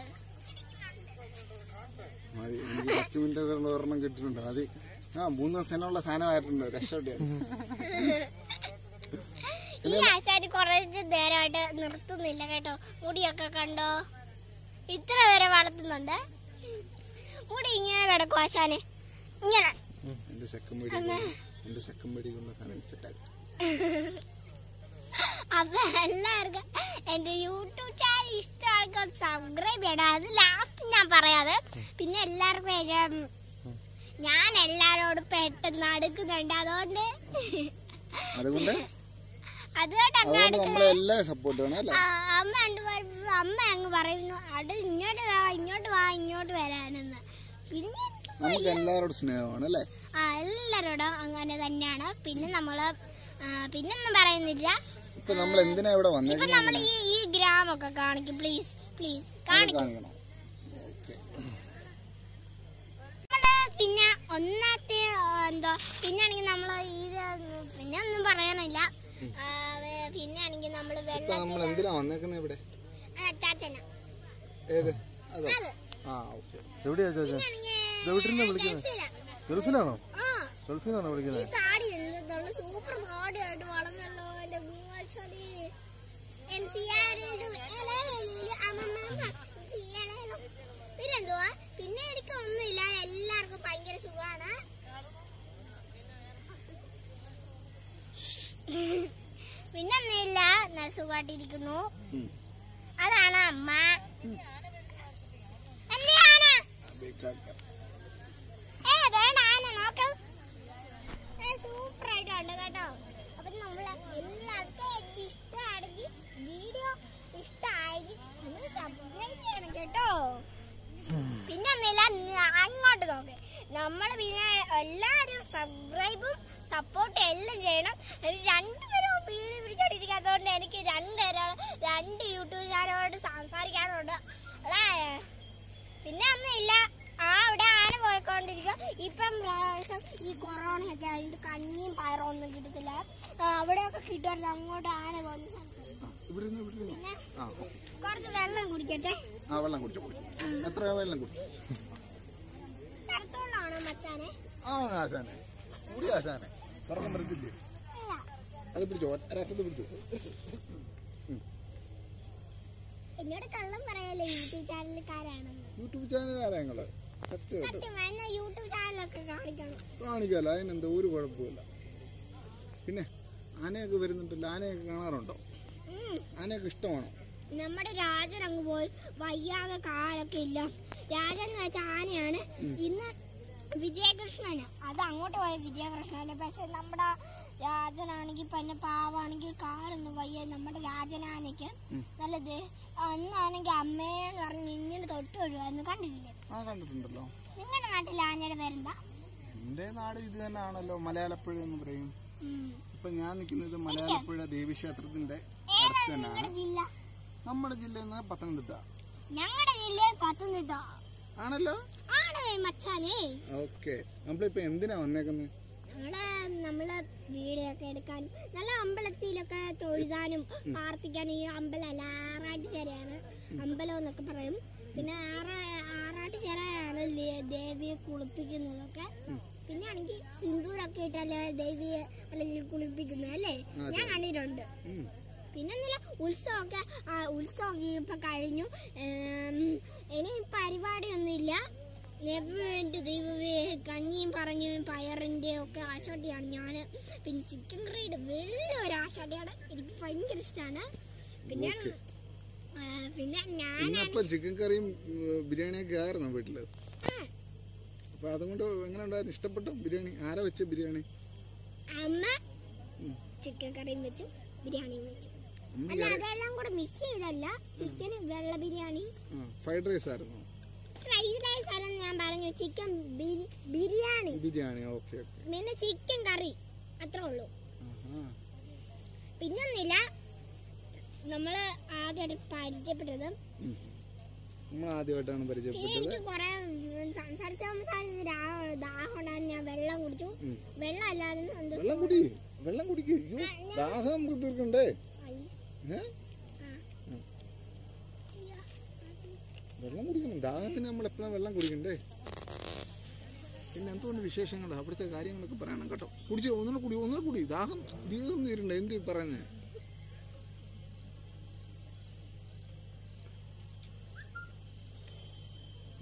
മതി എനിക്ക് പത്ത് മിനിറ്റ് ഒരെണ്ണം കിട്ടിയിട്ടുണ്ട് മതി ആ മൂന്ന് ദിവസത്തിനുള്ള സാധനമായിട്ടുണ്ട് രക്ഷപ്പെട്ടു ഈ ആശാരി കുറച്ച് നേരമായിട്ട് നിർത്തുന്നില്ല കേട്ടോ മുടിയൊക്കെ കണ്ടോ ഇത്ര വരെ വളർത്തുന്നുണ്ട് മുടി ഇങ്ങനെ കിടക്കും ആശാനെ ഇങ്ങനെ എന്റെ സെക്കൻഡ് മേടി എന്റെ സെക്കൻഡ് മേടി കൊണ്ട് സാധനം സെറ്റാക്കി അപ്പൊ എല്ലാവർക്കും എന്റെ യൂട്യൂബ് ചാനൽ ഇഷ്ടമാണെങ്കിൽ സബ്സ്ക്രൈബ് ചെയ്യണം അത് ലാസ്റ്റ് ഞാൻ പറയാതെ പിന്നെ എല്ലാവർക്കും എന്റെ, ഉം, ഞാൻ എല്ലാരോടും പെട്ടെന്ന് അടുക്കുന്നുണ്ട് അതുകൊണ്ട് അതുകൊണ്ട് അതുകൊണ്ട് അങ്ങ് അതുകൊണ്ട് അടുക്ക നമ്മളെ എല്ലാവരും സപ്പോർട്ട് വേണം അല്ലേ ആ, അമ്മ കണ്ടു വരുമ്പോ അമ്മ അങ്ങ് പറയുന്നു അത് ഇങ്ങോട്ട് വാ ഇങ്ങോട്ട് വാ ഇങ്ങോട്ട് വരാനെന്ന് പിന്നെ എനിക്ക് നമുക്ക് എല്ലാവരോടും സ്നേഹമാണ് അല്ലേ ആ എല്ലാരോടും അങ്ങനെ തന്നെയാണ് പിന്നെ നമ്മള് ആ, പിന്നൊന്നും പറയുന്നില്ല ഇപ്പൊ നമ്മൾ എന്തിനാ ഇവിടെ ഇപ്പൊ വന്നേക്കുന്നത് നമ്മൾ ഈ ഈ ഗ്രാമൊക്കെ കാണിക്കും പ്ലീസ് പ്ലീസ് കാണിക്കും കാണിക്കണം ഓക്കെ നമ്മള് പിന്നെ ഒന്നാമത്തെ ആ, എന്തോ പിന്നാണെങ്കിൽ നമ്മള് ഇത് പിന്നെ ഒന്നും പറയാനില്ല ആ, വേ- പിന്നാണെങ്കിൽ നമ്മള് ഇപ്പൊ വെള്ളം നമ്മൾ എന്തിനാ വന്നേക്കുന്നത് ഇവിടെ ചാച്ചന ഏത് അതോ അത് ആ ഓക്കെ എവിടെയാ ചോദിച്ചത് പിന്നാണെങ്കിൽ ഗൾഫിൽ വിളിക്കുന്നത് ഗൾഫിലാ. ഗൾഫിലാണോ ആ ഗൾഫിൽ നിന്നാണോ ഈ വിളിക്കുന്നത് താടി എന്നുള്ള സൂപ്പർ താടിയായിട്ട് വളർന്നല്ലോ എന്റെ ഗുരുവാശ്വരി എം സി പിന്നെന്തുവാ പിന്നെ എനിക്ക് ഒന്നുമില്ല എല്ലാവർക്കും ഭയങ്കര സുഖമാണ് പിന്നൊന്നുമില്ല ഞാൻ സുഖമായിട്ടിരിക്കുന്നു ഉം. അതാണ് അമ്മ എന്തിനാണ് ഏ വേണ്ട ആന നോക്ക് സൂപ്പർ ആയിട്ടുണ്ട് കേട്ടോ അപ്പൊ നമ്മൾ എല്ലാവർക്കും എനിക്ക് ഇഷ്ടമാണെങ്കിൽ വീഡിയോ ഇഷ്ടമായെങ്കിൽ നിങ്ങൾ സബ്സ്ക്രൈബ് ചെയ്യണം കേട്ടോ പിന്നെ ഒന്നുമില്ല ന- അങ്ങോട്ട് നോക്ക് നമ്മൾ പിന്നെ എല്ലാവരും സബ്സ്ക്രൈബും സപ്പോർട്ട് എല്ലാം ചെയ്യണം ഇത് രണ്ടുപേരും വീഡിയോ പിടിച്ചോണ്ടിരിക്കാത്തതുകൊണ്ട് എനിക്ക് രണ്ടുപേരോട് രണ്ട് യൂട്യൂബ് ചാനലോട് സംസാരിക്കാനുണ്ട് അല്ലേ പിന്നെ ഒന്നുമില്ല ആ അവിടെ ആന പോയിക്കൊണ്ടിരിക്കുക ഇപ്പം പ്രാവശ്യം ഈ കൊറോണയൊക്കെ ആയിട്ട് കഞ്ഞിയും പയറും ഒന്നും കിട്ടത്തില്ല ആ, അവിടെയൊക്കെ കിട്ടുമായിരുന്നു അങ്ങോട്ട് ആന പോകുന്ന സ്ഥലത്ത് ഇവിടെ നിന്ന് ഇവിടെ നിന്ന് പിന്നെ ആ ഓക്കെ കുറച്ച് വെള്ളം കുടിക്കട്ടെ ആ വെള്ളം കുടിച്ചു കുടിച്ചു എത്ര വെള്ളം കുടിച്ചു കറുത്തോളാണോ മച്ചാനെ ആ ആശാനെ കൂടി ആശാനെ തുറക്കം പറ്റത്തില്ലേ ഇല്ല. അത് പിടിച്ചോ ഒരറ്റത്ത് പിടിച്ചു എന്നോട് കള്ളം പറയാലോ യൂട്യൂബ് ചാനലുകാരാണെന്ന് യൂട്യൂബ് ചാനൽ ഞങ്ങള് സത്യമായിട്ട് സത്യം എന്നാ യൂട്യൂബ് ചാനലൊക്കെ കാണിക്കണം കാണിക്കാലോ അതിനെന്താ ഒരു കുഴപ്പമില്ല പിന്നെ ആനയൊക്കെ വരുന്നുണ്ടല്ലോ ആനയൊക്കെ കാണാറുണ്ടോ ഉം. ആനയൊക്കെ ഇഷ്ടമാണോ നമ്മുടെ രാജൻ അങ്ങ് പോയി വയ്യാതെ കാലൊക്കെ ഇല്ല രാജൻ എന്ന് വെച്ചാൽ ആനയാണ് ഇന്ന് വിജയകൃഷ്ണന് അത് അങ്ങോട്ട് പോയ വിജയകൃഷ്ണന് പക്ഷെ നമ്മുടെ രാജനാണെങ്കിൽ പിന്നെ പാവാണെങ്കിൽ കാലൊന്നും വയ്യ നമ്മുടെ രാജനാനയ്ക്ക് നല്ലത് അന്നാണെങ്കിൽ അമ്മേന്ന് പറഞ്ഞ് ഇങ്ങനെ തൊട്ട് വീഴുവാന്ന് കണ്ടിട്ടില്ലേ ആ കണ്ടിട്ടുണ്ടല്ലോ നിങ്ങളുടെ നാട്ടിൽ ആനയുടെ പേരെന്താ എൻ്റെ നാട് ഇത് തന്നെയാണല്ലോ മലയാളപ്പുഴ എന്ന് പറയും ഉം. ഇപ്പൊ ഞാൻ നിൽക്കുന്നത് മലയാളപ്പുഴ ദേവീക്ഷേത്രത്തിന്റെ ഏതാ അടുത്ത് തന്നെയാണ് നിങ്ങളുടെ ജില്ല നമ്മുടെ ജില്ലയിൽ നിന്ന് പത്തനംതിട്ട ഞങ്ങളുടെ ജില്ല പത്തനംതിട്ട ആണല്ലോ ആണ് മച്ചാനേ ഓക്കെ നമ്മളിപ്പോ എന്തിനാ വന്നേക്കുന്നത് നമ്മള് നമ്മള് വീഡിയോ ഒക്കെ എടുക്കാനും നല്ല അമ്പലത്തിലൊക്കെ തൊഴുതാനും പ്രാർത്ഥിക്കാനും ഈ അമ്പലം അല്ല ആറാട്ടുചേരയാണ് അമ്പലം എന്നൊക്കെ പറയും പിന്നെ ആറ ആറാട്ടുചേരയാണ് ലേ- ദേവിയെ കുളിപ്പിക്കുന്നതൊക്കെ പിന്നെ ആണെങ്കിൽ സിന്ദൂരൊക്കെ ഇട്ടല്ലേ ദേവിയെ അല്ലെങ്കിൽ കുളിപ്പിക്കുന്നത് അല്ലേ ഞാൻ കണ്ടിട്ടുണ്ട് ഉം. പിന്നെ ഒന്നുമില്ല ഉത്സവമൊക്കെ ആ, ഉത്സവം ഇപ്പൊ കഴിഞ്ഞു ഏം, ഇനി പരിപാടിയൊന്നുമില്ല നെവ്വേൻ്റെ ദൈവമേ കഞ്ഞിയും പറഞ്ഞു പയറിൻ്റെ ഒക്കെ ആശാട്ടിയാണ് ഞാൻ പിന്നെ ചിക്കൻ കറിയുടെ വലിയൊരു ആശാട്ടിയാണ് എനിക്ക് ഭയങ്കര ഇഷ്ടമാണ് പിന്നെ ഓക്കെ ആ, പിന്നെ ഞാൻ ഇന്നപ്പൊ ചിക്കൻ കറിയും ഉം, ബിരിയാണിയൊക്കെ ആയിരുന്നു വീട്ടില് അപ്പൊ അതുകൊണ്ട് എങ്ങനെ ഉണ്ടായിരുന്നു ഇഷ്ടപ്പെട്ടു ബിരിയാണി ആരാ വെച്ച ബിരിയാണി അമ്മ ചിക്കൻ കറിയും വെച്ചു ബിരിയാണിയും വെച്ചു അമ്മ അല്ല അതെല്ലാം കൂടെ മിക്സ് ചെയ്തല്ല ചിക്കൻ വെള്ള ബിരിയാണി ഫ്രൈഡ് റൈസ് ആയിരുന്നു ഫ്രൈഡ് റൈസ് അല്ല ഞാൻ പറഞ്ഞു chicken biryani biryani okay okay പിന്നെ ചിക്കൻ കറി അത്രേ ഉള്ളൂ പിന്നൊന്നില്ല നമ്മള് ആദ്യമായിട്ട് പരിചയപ്പെട്ടത് നമ്മൾ ആദ്യമായിട്ടാണ് പിന്നെ പരിചയപ്പെട്ടത് എനിക്ക് കുറെ സംസാരിച്ച് സംസാരിച്ച് രാ- ദാഹം ഉണ്ടായിരുന്നു ഞാൻ വെള്ളം കുടിച്ചു ഉം. വെള്ളം അല്ലാതെ എന്താ വെള്ളം കുടി വെള്ളം കുടിക്കൂ അയ്യോ ദാഹം നമുക്ക് തീർക്കണ്ടേ ഏ വെള്ളം കുടിക്കണം ദാഹത്തിന് നമ്മൾ എപ്പോഴും വെള്ളം കുടിക്കണ്ടേ പിന്നെ എന്തുകൊണ്ട് വിശേഷങ്ങൾ അവിടുത്തെ കാര്യങ്ങളൊക്കെ പറയണം കേട്ടോ കുടിച്ച് ഒന്നുകൂടെ കുടി ഒന്നുകൂടെ കുടി ദാഹം ദീഹം തീരണ്ടേ എന്ത് പറയുന്നത്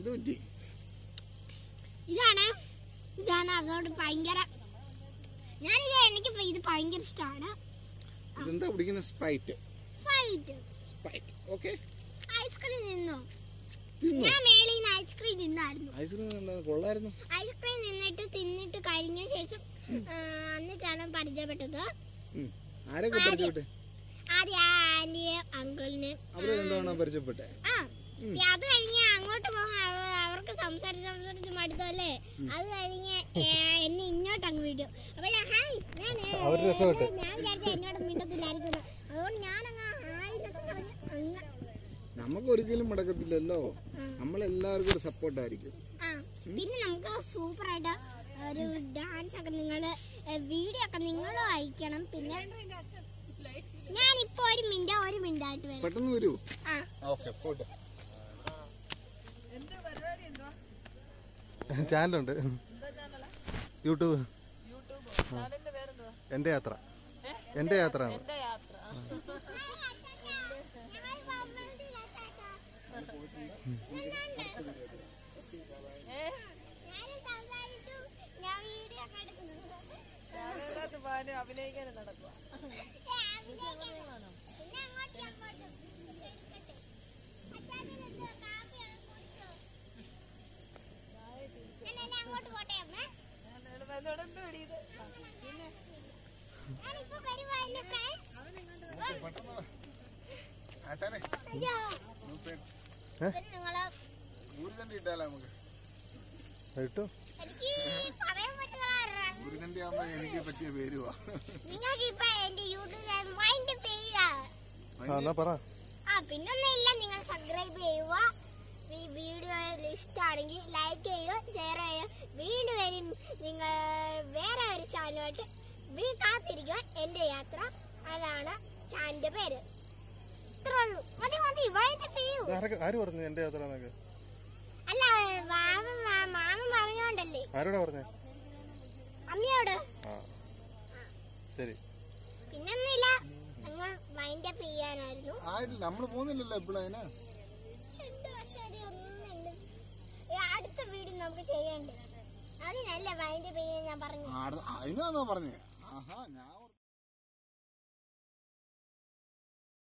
ഇത് പറ്റി ഇതാണ് ഇതാണ് അതോട് ഭയങ്കര ഞാനിത് എനിക്ക് ഇപ്പൊ ഇത് ഭയങ്കര ഇഷ്ടമാണ് ഇതെന്താ കുടിക്കുന്ന Sprite fight Sprite okay ice cream നിന്നോ തിന്നു ഞാൻ മേളിൽ നിന്ന് ഐസ്ക്രീം തിന്നായിരുന്നു ഐസ്ക്രീം എന്താ കൊള്ളായിരുന്നു ഐസ്ക്രീം നിന്നിട്ട് തിന്നിട്ട് കഴിഞ്ഞ ശേഷം ആ, എന്നിട്ടാണ് പരിചയപ്പെട്ടത് ഉം. ആരൊക്കെ പരിചയപ്പെട്ടെ ആദ്യം ആ ആന്റിയെ അങ്കിളിനെ അവര് രണ്ടാണോ പരിചയപ്പെട്ടെ ആ പിന്നെ അത് കഴിഞ്ഞ് അങ്ങോട്ട് പോകും അവർക്ക് സംസാരിച്ച് സംസാരിച്ച് മടുത്തല്ലേ അത് കഴിഞ്ഞ് ഏ, എന്നെ ഇങ്ങോട്ട് അങ്ങ് വിടും അപ്പൊ ഞാൻ ഹായ് ഞാൻ ഏ, അവര് രക്ഷപ്പെട്ടു. ഞാൻ വിചാരിച്ച എന്നോട് മിണ്ടത്തില്ലായിരിക്കും അതുകൊണ്ട് ഞാനങ്ങ് ഹായ് എന്നൊക്കെ പറഞ്ഞ് അങ്ങ് നമുക്ക് ഒരിക്കലും മുടക്കത്തില്ലല്ലോ നമ്മളെല്ലാവർക്കും ഒരു സപ്പോർട്ടായിരിക്കും ആ പിന്നെ നമുക്ക് സൂപ്പറായിട്ട് ഒരു ഡാൻസ് ഒക്കെ നിങ്ങൾ വീഡിയോ ഒക്കെ നിങ്ങളും അയക്കണം പിന്നെ ഞാനിപ്പോ ഒരു മിനിറ്റ് ഒരു മിനിറ്റ് ആയിട്ട് വരാം പെട്ടെന്ന് വരൂ ആ ഓക്കെ പോട്ടെ ചാനലുണ്ട് യൂട്യൂബ് ആ. എൻ്റെ യാത്ര എൻ്റെ യാത്ര ആണ് അഭിനയിക്കാനും നടക്കുക അങ്ങോട്ട് പോട്ടെ അമ്മേ എന്നോട് എന്ത് വെടിയത് ഞാനിപ്പോ വരുവായിരുന്നു ഫ്രണ്ട്സ് ആച്ചാനെ അയ്യോ ഏ? പിന്നെ നിങ്ങള് ഊരുകണ്ടി ഇട്ടാലോ നമുക്ക് ഇട്ടു എനിക്ക് പറയാൻ പറ്റുന്ന ഊരുകണ്ടി ആകുമ്പോ എനിക്ക് പറ്റിയ പേരുവാ നിങ്ങൾക്ക് ഇപ്പൊ എന്റെ യൂട്യൂബ് ചാനൽ വൈൻഡ് ചെയ്യുക ആ എന്നാ പറ ആ പിന്നൊന്നുമില്ല നിങ്ങൾ സബ്സ്ക്രൈബ് ചെയ്യുക ഈ വീഡിയോ ഇഷ്ടമാണെങ്കിൽ ലൈക്ക് ചെയ്യുക ഷെയർ ചെയ്യുക വീണ്ടും വരും നിങ്ങൾ വേറെ ഒരു ചാനലുമായിട്ട് വീ കാത്തിരിക്കുക എൻ്റെ യാത്ര അതാണ് ചാനലിൻ്റെ പേര് ഇത്രേ ഉള്ളൂ മതി മതി വൈൻഡ് ചെയ്യൂ ഇത് ആരൊക്കെ ആര് പറഞ്ഞു എൻ്റെ യാത്ര എന്നൊക്കെ അല്ല മാമൻ മാമൻ പറഞ്ഞോണ്ടല്ലേ ആരോടാ പറഞ്ഞേ അമ്മയോട് ആ ശരി പിന്നൊന്നുമില്ല അങ്ങ് വൈൻഡ് അപ്പ് ചെയ്യാനായിരുന്നു ആയിട്ടില്ല നമ്മള് പോകുന്നില്ലല്ലോ എപ്പോഴും അതിനാ എന്തുവാ ശരി, ഒന്നുമില്ല. ഈ അടുത്ത വീഡിയോ നമുക്ക് ചെയ്യണ്ടേ അതിനല്ല വൈൻഡ് ചെയ്യാൻ ഞാൻ പറഞ്ഞു അതിനാന്നോ പറഞ്ഞേ ആഹാ ഞാൻ